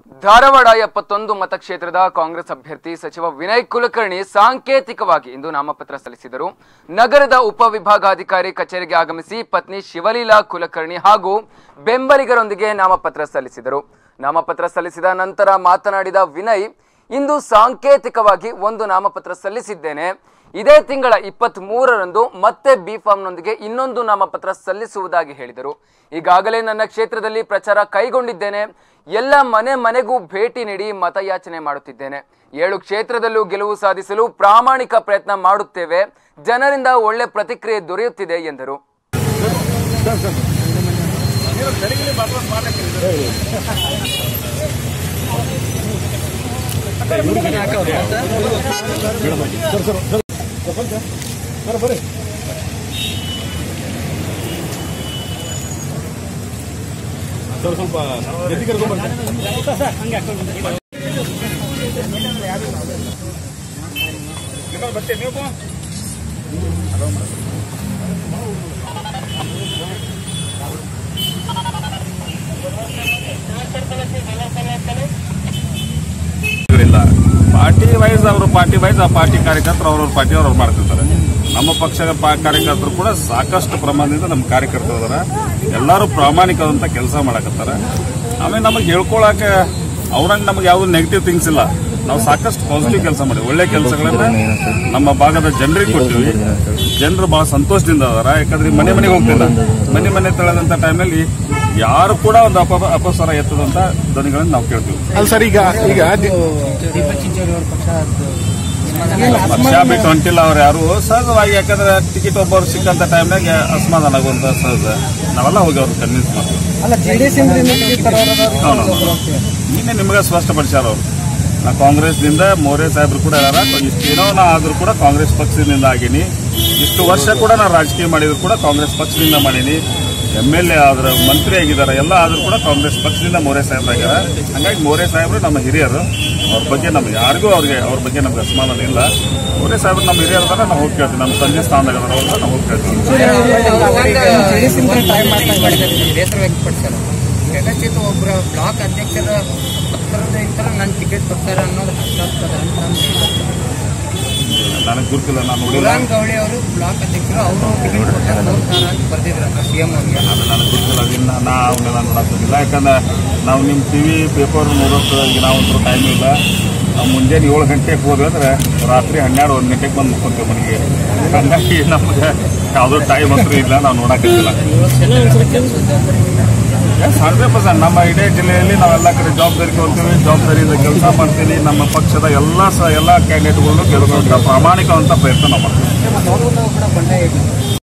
ಧಾರವಾಡ ಎಪ್ಪತ್ತೊಂದು ಮತಕ್ಷೇತ್ರದ ಕಾಂಗ್ರೆಸ್ ಅಭ್ಯರ್ಥಿ ಸಚಿವ ವಿನಯ್ ಕುಲಕರ್ಣಿ ಸಾಂಕೇತಿಕವಾಗಿ ಇಂದು ನಾಮಪತ್ರ ಸಲ್ಲಿಸಿದರು ನಗರದ ಉಪವಿಭಾಗಾಧಿಕಾರಿ ಕಚೇರಿಗೆ ಆಗಮಿಸಿ ಪತ್ನಿ ಶಿವಲೀಲಾ ಕುಲಕರ್ಣಿ ಹಾಗೂ ಬೆಂಬಲಿಗರೊಂದಿಗೆ ನಾಮಪತ್ರ ಸಲ್ಲಿಸಿದರು ನಾಮಪತ್ರ ಸಲ್ಲಿಸಿದ ನಂತರ ಮಾತನಾಡಿದ ವಿನಯ್ ಇಂದು ಸಾಂಕೇತಿಕವಾಗಿ ಒಂದು ನಾಮಪತ್ರ ಸಲ್ಲಿಸಿದ್ದೇನೆ ಇದೇ ತಿಂಗಳ ಇಪ್ಪತ್ತ್ ಮೂರರಂದು ಮತ್ತೆ ಬಿ ಫಾರ್ಮ್ನೊಂದಿಗೆ ಇನ್ನೊಂದು ನಾಮಪತ್ರ ಸಲ್ಲಿಸುವುದಾಗಿ ಹೇಳಿದರು ಈಗಾಗಲೇ ನನ್ನ ಕ್ಷೇತ್ರದಲ್ಲಿ ಪ್ರಚಾರ ಕೈಗೊಂಡಿದ್ದೇನೆ ಎಲ್ಲ ಮನೆ ಮನೆಗೂ ಭೇಟಿ ನೀಡಿ ಮತಯಾಚನೆ ಮಾಡುತ್ತಿದ್ದೇನೆ ಏಳು ಕ್ಷೇತ್ರದಲ್ಲೂ ಗೆಲುವು ಸಾಧಿಸಲು ಪ್ರಾಮಾಣಿಕ ಪ್ರಯತ್ನ ಮಾಡುತ್ತೇವೆ ಜನರಿಂದ ಒಳ್ಳೆ ಪ್ರತಿಕ್ರಿಯೆ ದೊರೆಯುತ್ತಿದೆ ಎಂದರು ಸರ್ ಸ್ವಲ್ಪ ಎತ್ತಿ ಕರ್ಕೊಂಡ್ಬರ್ತೀನಿ ಇಲ್ಲ ಪಾರ್ಟಿ ವೈಸ್ ಅವರು ಪಾರ್ಟಿ ವೈಸ್ ಆ ಪಾರ್ಟಿ ಕಾರ್ಯಕರ್ತರು ಅವ್ರವ್ರ ಪಾರ್ಟಿ ಅವ್ರವ್ರು ಮಾಡ್ತಿರ್ತಾರೆ ನಮ್ಮ ಪಕ್ಷದ ಪಾ- ಕಾರ್ಯಕರ್ತರು ಕೂಡ ಸಾಕಷ್ಟು ಪ್ರಮಾಣದಿಂದ ನಮ್ಮ ಕಾರ್ಯಕರ್ತರು ಅದಾರ ಎಲ್ಲರೂ ಪ್ರಾಮಾಣಿಕವಾದಂತ ಕೆಲಸ ಮಾಡಕತ್ತಾರ ಆಮೇಲೆ ನಮಗೆ ಹೇಳ್ಕೊಳಕ ಅವ್ರಂಗ್ ನಮಗೆ ಯಾವ್ದು ನೆಗೆಟಿವ್ ಥಿಂಗ್ಸ್ ಇಲ್ಲ ನಾವು ಸಾಕಷ್ಟು ಪಾಸಿಟಿವ್ ಕೆಲಸ ಮಾಡಿ ಒಳ್ಳೆ ಕೆಲಸಗಳನ್ನ ನಮ್ಮ ಭಾಗದ ಜನರಿಗೆ ಕೊಡ್ತೀವಿ ಜನರು ಬಹಳ ಸಂತೋಷದಿಂದ ಅದಾರ ಯಾಕಂದ್ರೆ ಈ ಮನೆ ಮನೆಗೆ ಹೋಗ್ತಿಲ್ಲ ಮನೆ ಮನೆ ತಳೆದಂತ ಟೈಮಲ್ಲಿ ಯಾರು ಕೂಡ ಒಂದು ಅಪ ಅಪಸ್ವರ ಎತ್ತದಂತ ಧ್ವನಿಗಳನ್ನ ನಾವು ಕೇಳ್ತೀವಿ ಅಲ್ಲ ಸರ್ ಈಗ ಈಗ ದಿ- ಪಕ್ಷ ಬಿಟ್ಟು ಹೊಂಟಿಲ್ಲ ಅವ್ರು ಯಾರು ಸಹಜವಾಗಿ ಯಾಕಂದ್ರೆ ಟಿಕೆಟ್ ಒಬ್ಬರು ಸಿಕ್ಕಂತ ಟೈಮ್ನಾಗ ಅಸಮಾಧಾನ ಆಗುವಂತ ಸಹಜ ನಾವೆಲ್ಲ ಹೋಗಿ ಅವ್ರು ಕನ್ವಿನ್ಸ್ ಮಾಡ್ತೀವಿ ಅಲ್ಲ ಜೆಡಿಎಸ್ ಹೌದು ನಿನ್ನೆ ನಿಮಗೆ ಸ್ಪಷ್ಟಪಡಿಸ್ಯಾರ ಅವರು ನಾ ಕಾಂಗ್ರೆಸ್ನಿಂದ ಮೋರೆ ಸಾಹೇಬ್ರು ಕೂಡ ಯಾರ ಇಷ್ಟೇನೋ ನಾ ಆದ್ರೂ ಕೂಡ ಕಾಂಗ್ರೆಸ್ ಪಕ್ಷದಿಂದ ಆಗೀನಿ ಇಷ್ಟು ವರ್ಷ ಕೂಡ ನಾ ರಾಜಕೀಯ ಮಾಡಿದ್ರು ಕೂಡ ಕಾಂಗ್ರೆಸ್ ಪಕ್ಷದಿಂದ ಮಾಡೀನಿ ಎಮ್ ಎಲ್ ಎ ಆದ್ರ ಮಂತ್ರಿ ಆಗಿದ್ದಾರೆ ಎಲ್ಲ ಆದ್ರೂ ಕೂಡ ಕಾಂಗ್ರೆಸ್ ಪಕ್ಷದಿಂದ ಮೋರೆ ಸಾಹೇಬ್ರು ಆಗ್ಯಾರ ಹಂಗಾಗಿ ಮೋರೆ ಸಾಹೇಬ್ರು ನಮ್ಮ ಹಿರಿಯರು ಅವ್ರ ಬಗ್ಗೆ ನಮ್ಗೆ ಯಾರಿಗೂ ಅವ್ರಿಗೆ ಅವ್ರ ಬಗ್ಗೆ ನಮ್ಗೆ ಅಸಮಾಧಾನ ಇಲ್ಲ ಮೋರೆ ಸಾಹೇಬ್ರು ನಮ್ಮ ಹಿರಿಯರು ಅದಾರ ನಾವು ಹೋಗಿ ಕೇಳ್ತೀವಿ ನಮ್ಮ ತಂದೆ ಸ್ಥಾನದಾಗ ಅವ್ರನ್ನ ನಾವು ಹೋಗಿ ಕೇಳ್ತೀವಿ ಜೆಡಿಎಸ್ ಟ್ರೈ ಮಾಡ್ತಾ ಬೇಸರ ವ್ಯಕ್ತಪಡಿಸ್ಯಾರ ವ್ಯವಸ್ಥಿತ ಒಬ್ಬರ ಬ್ಲಾಕ್ ಅಧ್ಯಕ್ಷರ ಪತ್ರದ ಇತರ ನನ್ನ ಟಿಕೆಟ್ ಕೊಡ್ತಾರೆ ಅನ್ನೋದು ಹರ್ಷಾಸ್ಪದ ಅಂತ ನನಗೆ ಗುರುತಿಲ್ಲ ನಾನು ನೋಡಿಲ್ಲ ಗುಲಾಂ ಗೌಳಿ ಅವರು ಬ್ಲಾಕ್ ಅಧ್ಯಕ್ಷರು ಅವರು ಟಿಕೆಟ್ ಕೊಡ್ತಾರೆ ನೋಡ್ತಾರ ಅಂತ ಬರ್ದಿದ್ರಂತ ಸಿಎಂ ಅವ್ರಿಗೆ ಅದು ನನಗೆ ಗೊತ್ತಿಲ್ಲ ಅದನ್ನ ನಾ ಅವನ್ನೆಲ್ಲ ನೋಡೋಕ್ಕಿಲ್ಲ ಯಾಕಂದ್ರೆ ನಾವು ನಿಮ್ಮ ಟಿ ವಿ ಪೇಪರ್ ನೋಡೋಕೆ ಈಗ ನಾವು ಒಂಥರ ಟೈಮ್ ಇಲ್ಲ ನಾವು ಮುಂಜಾನೆ ಏಳು ಗಂಟೆಗೆ ಹೋದ್ರೆ ಅಂದ್ರೆ ರಾತ್ರಿ ಹನ್ನೆರಡು ಒಂದು ಗಂಟೆಗೆ ಬಂದು ಮುಕ್ಕೊಂತೇವೆ ಮನೆಗೆ ಹಂಗಾಗಿ ನಮ್ಗೆ ಯಾವುದೋ ಟೈಮ್ ಅಂತೂ ಇಲ್ಲ ನಾವು ನೋಡೋಕ್ಕಿಲ್ಲ ಹಂಡ್ರೆಡ್ ಪರ್ಸೆಂಟ್ ನಮ್ಮ ಇಡೀ ಜಿಲ್ಲೆಯಲ್ಲಿ ನಾವೆಲ್ಲ ಕಡೆ ಜವಾಬ್ದಾರಿ ತಗೊಳ್ತೀವಿ ಜವಾಬ್ದಾರಿಯಿಂದ ಕೆಲಸ ಮಾಡ್ತೀವಿ ನಮ್ಮ ಪಕ್ಷದ ಎಲ್ಲ ಸ ಎಲ್ಲ ಕ್ಯಾಂಡಿಡೇಟ್ಗಳನ್ನು ಗೆಲ್ಲುವಂಥ ಪ್ರಾಮಾಣಿಕವಂತ ಪ್ರಯತ್ನ ನಾವು ಮಾಡ್ತೀವಿ ಕೂಡ ಬಂಡಾಯ ಇದೆ